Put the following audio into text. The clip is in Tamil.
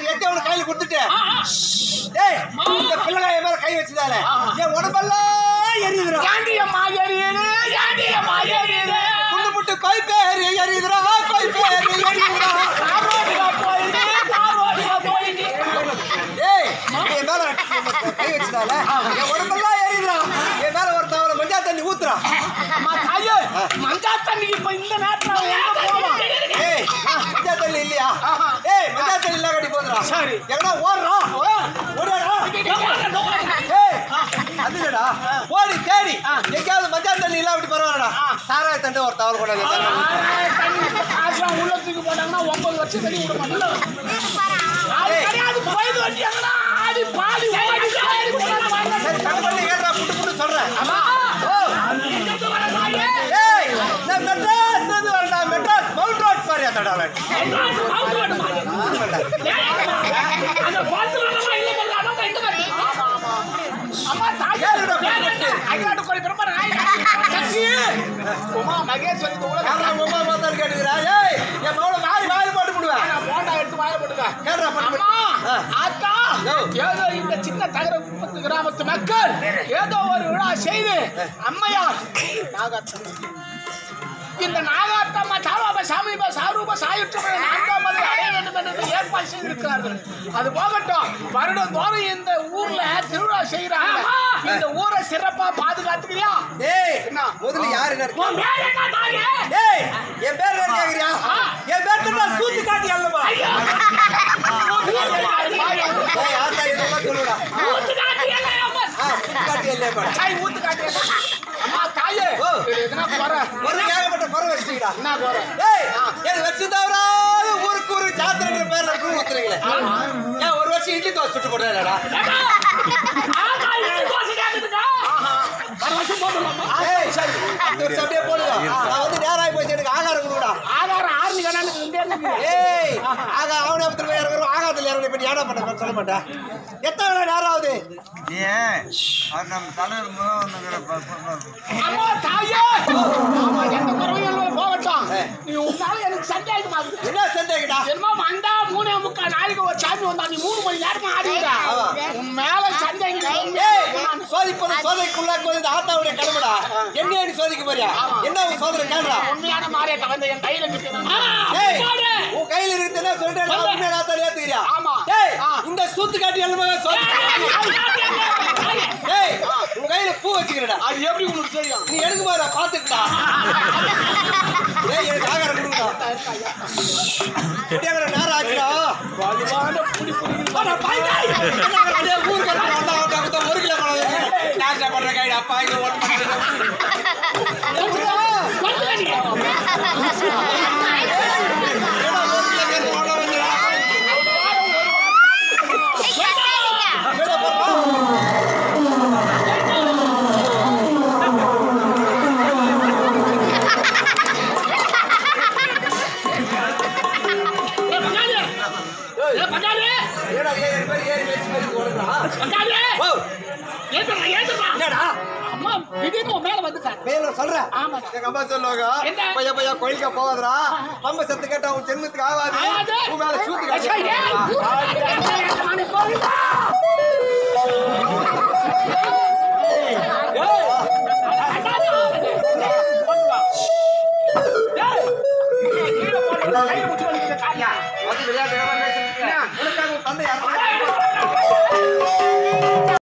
எத்தி அவனுக்கு கையில கொடுத்துட்டு டேய் இந்த பிள்ளைகாய மேல கை வச்சதால என் உடம்பெல்லாம் எரியுதுடா ஏண்டியம்மா எரியுது ஏண்டியம்மா எரியுது குண்டு புட்டு கொய் பேர் எரியுதுடா கொய் பேர் எரியுதுடா காரோடியா போயிடு காரோடியா போயிடு டேய் என் மேல கை வச்சதால என் உடம்பெல்லாம் எரியுதுடா என் மேல ஒரு தவளை மஞ்சா தண்ணி ஊத்துறா அம்மா தாயே மஞ்சா தண்ணி இப்ப இந்த நேரத்துல அவன் எங்க போவான் ஏய் மஞ்சா தண்ணி இல்லையா ஏய் மஞ்சா தண்ணி இல்ல கட்டி போதுடா சரி. எங்கடா ஓடுறோம் ஓடுறா ஏய் அது இல்லடா ஓடி தேடி எங்கேயாவது மஞ்சா தண்ணி இல்ல அப்படி பரவாயில்லடா சாராய தண்டு ஒரு தவளை கூட ஆறாயிரம் தண்ணி இப்ப காசுலாம் உள்ள தூக்கி போட்டாங்கன்னா ஒன்பது வருஷம் தண்ணி விட மாட்டாங்க அது ஏய். கிடையாது போயிட்டு வண்டியாங்கடா ஆடி பாடி ஓடி தேடி கொண்டாந்து வாங்க. சரி கட் பண்ணி ஏறா புட்டு புட்டு சொல்றேன் அம்மா ஓ எங்கிட்டு வர தாயே? ஏய் நான் மெட்ராஸ் இருந்து வரடா மெட்ராஸ் மவுண்ட் ரோட் பாரு தடால எங்காவது அவுட் ரோடு மாதிரி. அந்த பாத்துலாம் இல்ல போல அதான் இங்க பாரு. அம்மா தாயே ஏறுடா, போட்டு. ஐயாடு கோடி பிரம்மன் ஆய் சக்தி உமா மகேஸ்வரி இந்த உலக யாரா மொபைல் பார்த்தாரு கேட்டுக்கிறா ஏய் என் மவளை வாரி வாரி போட்டு விடுவேன் நான் போண்டா எடுத்து வாயில போட்டுக்க கேடுறா பண்ணு அம்மா ஆ. ஆத்தா யோ. ஏதோ இந்த சின்ன தகர உற்பத்தி கிராமத்து மக்கள் ஏதோ ஒரு விழா செய்து அம்மையார் நாகாத்தம்மா இந்த நாகாத்தம்மா சாரூப சாமீப சாரூப சாயுற்ற நான்காம் மலை அடைய வேண்டும் என்று ஏற்பாடு செய்திருக்கிறார்கள் அது போகட்டும் வருடம் தோறும் இந்த ஊர்ல திருவிழா செய்யறாங்க இந்த ஊரை சிறப்பா பாதுகாத்துக்கிறியா ஏய் என்ன? முதல்ல யாரு என்ன இருக்கு? உன் பேர் என்ன தாயே ஏய் என் பேர் என்ன கேக்குறியா ஆ. என் பேர் தான் சூத்து காட்டி அல்லமா ஏய் ஆத்தா இதெல்லாம் சொல்லுடா ஊத்து காட்டி என்ன அம்மா? ஆ சூத்து காட்டி அல்ல பாரு சாய் ஊத்து காட்டுறேன். அம்மா தாயே ஓ. இது எதுனா குறை ஒரு ஏகப்பட்ட குறை வச்சுட்டீங்கடா என்ன குறை ஏய் எனக்கு வச்சு தவறாத ஊருக்கு ஒரு ஜாத்திரைன்ற பேர்ல கூ ஊத்துறீங்களே ஏன் ஒரு வருஷம் இட்லி தோசை சுட்டு போடுறேன்டா ஏய் சரி அந்த வருஷம் அப்படியே போடுங்க நான் வந்து நேரம் ஆகி போச்சு எனக்கு ஆகாரம் கொடுங்கடா ஆதாரம் ஆறு கணக்கு இருந்தே இருக்குது. ஏய் ஆகா அவனே அப்படி போய் இறங்குறோம் ஆகாத்துல இறங்கணும் இப்ப நீ ஏடா பண்ண சொல்ல மாட்டேன் எத்தனை வேலை நேரம் ஆகுது ஏன் அது நம்ம தலைவர் முதல்வனுங்கிற ப- ப- ப- அம்மா தாயே ஆமா, எந்த குறையும் இல்லை, போகட்டும் நீ உன்னால எனக்கு சந்தேகமா இருக்கு. என்ன சந்தேகடா என்னமோ வந்தா மூணே முக்கால் நாளைக்கு ஒரு சாமி வந்தா நீ மூணு மணி நேரம் ஆடிட்டா ஆமா. உன் மேல சந்தேகம் ஏய் சோதிப்பது சோதனைக்குள்ளாக்குவது இந்த ஆத்தாவுடைய கடமைடா என்ன நீ சோதிக்க போறியா என்ன உன் சோதனை கேளுடா உண்மையான மாறியத்தை வந்து என் கையில நிற்கிறேன் ஏய் உன் கையில இருக்குதுன்னா சொல்லிட்டு நான் உண்மையை நான் தான் ஏத்துக்கிறியா ஆமா. ஏய் ஆ. இந்த சூத்து காட்டி எல்லாமே சோதி ஏய் உன் கையில பூ வச்சுக்கிறடா அது எப்படி உனக்கு தெரியும் நீ எடுக்க போற பாத்துக்கிட்டா ஏய் எனக்கு ஆகாரம் கொடுங்கடா அப்படியே நேரம் ஆச்சுடா வலுவான புடி புடி அட பாய்காய் என்ன அப்படியே ஊருக்கு வந்தா வந்தா ஒரு கிலோ பழம் நான் சாப்பிடுற கைடு அப்பா இங்க ஓட்டு என்னடா அம்மா திடீர்னு உன் மேல வந்துட்டான் மேல சொல்றேன் ஆமா. எங்க அம்மா சொல்லுவாங்க என்ன? பையா பையா கோயிலுக்கு போகாதடா பம்ப சத்து கேட்டா உன் ஜென்மத்துக்கு ஆகாது ஆகாது. உன் மேல சூத்து ஐயா, ஏன்? காட்டு மணி கோவிந்தா! கீழே போடு, கையை பிடிச்சு வலிக்குது, காரியா. வந்து விளையாட்டு உனக்காக உன் தந்தை யாரும்